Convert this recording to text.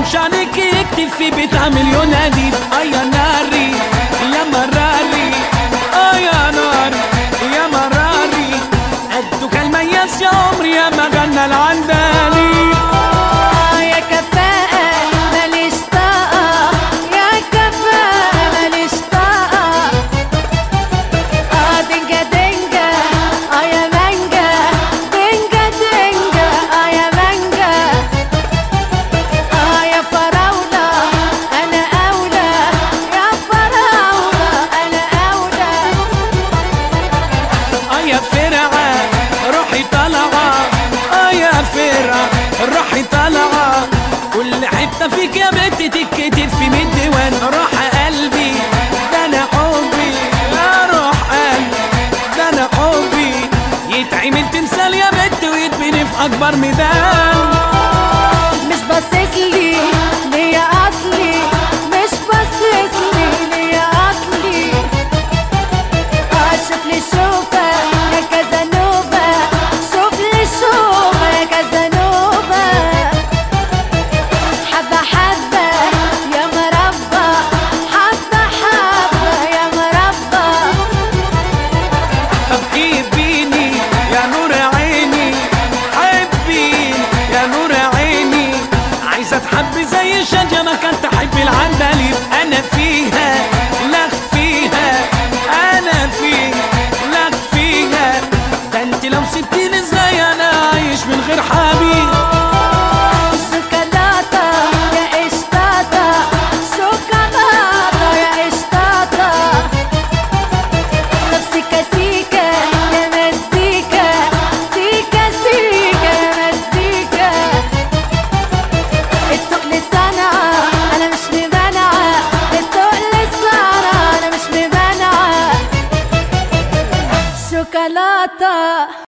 شانك يكتب في بتاع مليون اديب اه يا ناري يا مراري اه يا ناري يا مراري قدك المياس يا عمري يا ما غنى العندليب آه يا كفاءة ماليش طاقة يا كفاءة ماليش طاقة آه دنجا دنجا آه يا مانجا دنجا دنجا آه يا مانجا آه يا فراولة أنا أولى يا فراولة أنا أولى اه يا فرعة روحي طالعة اه يا فرعة روحي طالعة كل حتة فيك يا بنت تتكتب في ميت ديوان روح قلبي ده انا حبي يا روح قلبي ده انا حبي يتعمل تمثال يا بنت ويتبني في اكبر ميدان مش باصص لي